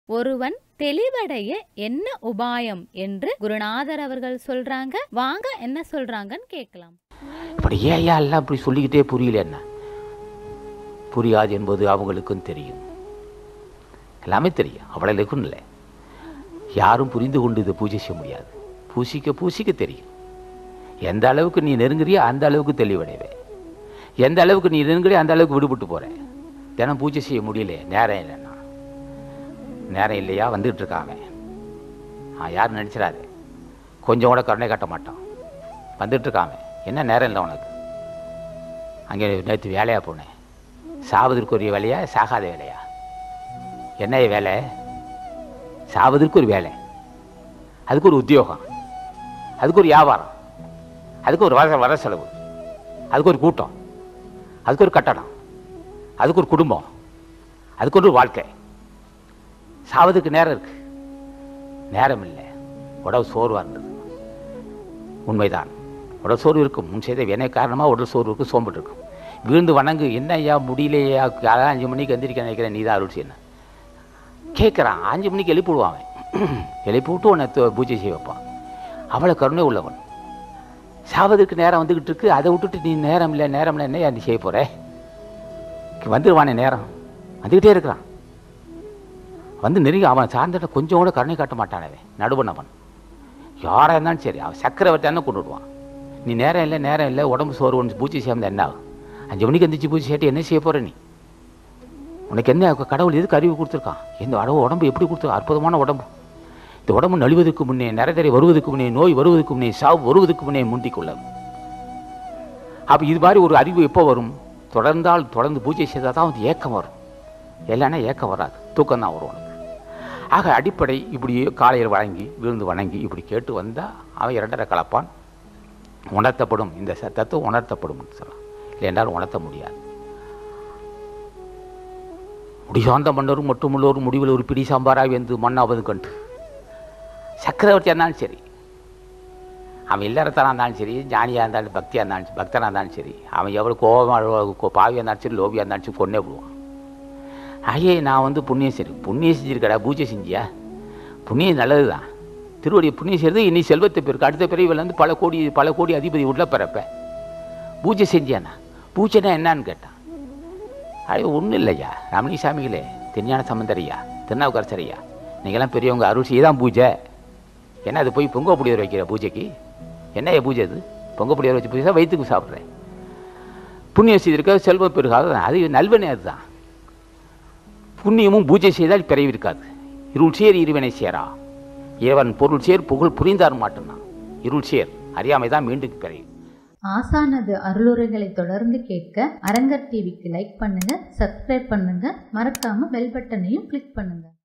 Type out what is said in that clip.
ஒருவன் தெளிவடைய என்ன உபாயம் என்று குருநாதர் அவர்கள் சொல்றாங்க வாங்க என்ன சொல்றாங்கன்னு கேட்கலாம் இப்படி ஏயா எல்லாம் இப்படி சொல்லிக்கிட்டே புரியல என்ன புரியாது என்பது அவங்களுக்கும் தெரியும் எல்லாமே தெரியும் அவ்வளவுக்கும் இல்லை யாரும் புரிந்து கொண்டு இதை பூஜை செய்ய முடியாது பூசிக்க பூசிக்க தெரியும் எந்த அளவுக்கு நீ நெருங்குறியோ அந்த அளவுக்கு தெளிவடைவே எந்த அளவுக்கு நீ நெருங்குறியோ அந்த அளவுக்கு விடுபட்டு போற தினம் பூஜை செய்ய முடியல நேரம் இல்லைன்னா நேரம் இல்லையா வந்துகிட்டு இருக்காங்க ஆ யாரும் நினச்சிடாது கொஞ்சம் கூட கருணை காட்ட மாட்டான் வந்துட்டு இருக்காங்க என்ன நேரம் இல்லை உனக்கு அங்கே நேற்று வேலையாக போனேன் சாவதற்குரிய வேலையா சாகாத வேலையா என்ன வேலை சாவதற்கு ஒரு வேலை அதுக்கு ஒரு உத்தியோகம் அதுக்கு ஒரு வியாபாரம் அதுக்கு ஒரு வர வர செலவு அதுக்கு ஒரு கூட்டம் அதுக்கு ஒரு கட்டணம் அதுக்கு ஒரு குடும்பம் அதுக்கு ஒரு வாழ்க்கை சாவதுக்கு நேரம் இருக்கு நேரம் இல்லை உடம்பு சோர்வாக இருந்தது உண்மைதான் உடல் சோர்வு இருக்கும் முன் செய்த வினை காரணமாக உடல் சோர்வு இருக்கும் சோம்பிட்டு இருக்கும் விழுந்து வணங்கு என்ன ஐயா முடியலையா அதான் அஞ்சு மணிக்கு எந்திரிக்க நினைக்கிறேன் நீ தான் அருள் செய்யணும் கேட்குறான் அஞ்சு மணிக்கு எழுப்பி விடுவான் அவன் எழுப்பி விட்டு உன்னை து- பூஜை செய்ய வைப்பான் அவளை கருணை உள்ளவன் சாவதற்கு நேரம் வந்துக்கிட்டு இருக்கு அதை விட்டுட்டு நீ நேரம் இல்லை நேரம் இல்லை என்ன நீ செய்ய போற வந்துடுவானே நேரம் வந்துக்கிட்டே இருக்கிறான் வந்து நெருங்கி அவன் சார்ந்துட்ட கொஞ்சம் கூட கருணை காட்ட மாட்டான் அவன் நடுவன் அவன் யாராக இருந்தாலும் சரி அவன் சக்கரவர்த்தியான கொண்டு விடுவான் நீ நேரம் இல்லை நேரம் இல்லை உடம்பு சோறு ஒன்று பூஜை செய்யாமல் என்ன ஆகும் அஞ்சு மணிக்கு எந்திரிச்சு பூஜை செய்யிட்டு என்ன செய்ய போற நீ உனக்கு என்ன கடவுள் எதுக்கு அறிவு கொடுத்துருக்கான் இந்த அடவு உடம்பு எப்படி கொடுத்து அற்புதமான உடம்பு இந்த உடம்பு நலிவதற்கு முன்னே நிறைதறை வருவதற்கு முன்னே நோய் வருவதற்கு முன்னே சாவு வருவதற்கு முன்னே முந்திக் கொள்ளும் அப்போ இது மாதிரி ஒரு அறிவு எப்போ வரும் தொடர்ந்தால் தொடர்ந்து பூஜை செய்தால் தான் வந்து ஏக்கம் வரும் இல்லைன்னா ஏக்கம் வராது தூக்கம் தான் வரும் உனக்கு ஆக அடிப்படை இப்படி காலையில் வழங்கி விழுந்து வணங்கி இப்படி கேட்டு வந்தால் அவன் இரண்டரை கலப்பான் உணர்த்தப்படும் இந்த ச- தத்துவம் உணர்த்தப்படும் சொல்லலாம் இல்லை என்றால் உணர்த்த முடியாது முடிசார்ந்த மன்னரும் மட்டுமுள்ளோரும் முடிவில் ஒரு பிடி சாம்பாராக வந்து மண்ணாவது கண்டு சக்கரவர்த்தியாக இருந்தாலும் சரி அவன் இல்லறத்தனாக இருந்தாலும் சரி ஞானியாக இருந்தாலும் பக்தியாக இருந்தாலும் சரி பக்தனாக இருந்தாலும் சரி அவன் எவ்வளோ கோபமாக பாவியாக இருந்தாலும் சரி லோபியாக இருந்தாலும் சரி கொன்னே விடுவான் ஐயே நான் வந்து புண்ணியம் சரி புண்ணியம் செஞ்சிருக்கடா பூஜை செஞ்சியா புண்ணியம் நல்லது தான் திருவடி புண்ணியம் செய்கிறது இனி செல்வத்தை பெருக்கு அடுத்த பிறவியில் வந்து பல கோடி பல கோடி அதிபதி உள்ள பிறப்ப பூஜை செஞ்சியாண்ணா பூஜைனா என்னன்னு கேட்டான் ஐயோ ஒன்றும் இல்லையா ரமணி சாமிகளே திருஞான சம்பந்தரையா திருநாவுக்கரசரையா நீங்களாம் பெரியவங்க அருள் செய்ய தான் பூஜை என்ன அது போய் பொங்க புளியோர் வைக்கிற பூஜைக்கு என்ன பூஜை அது பொங்க புளியோர் வச்சு பூஜை வயிற்றுக்கு சாப்பிட்றேன் புண்ணியம் செய்திருக்க செல்வம் பெருகாது அது நல்வனே அதுதான் புண்ணியமும் பூஜை செய்தால் பிறவி இருக்காது இருள் சேர் இருவினை சேரா இறைவன் பொருள் சேர் புகழ் புரிந்தார் மாட்டேன்னா இருள் சேர் அறியாமை தான் மீண்டும் பிறவி ஆசானது அருளுரைகளை தொடர்ந்து கேட்க அரங்கர் டிவிக்கு லைக் பண்ணுங்க சப்ஸ்கிரைப் பண்ணுங்க மறக்காம பெல் பட்டனையும் கிளிக் பண்ணுங்க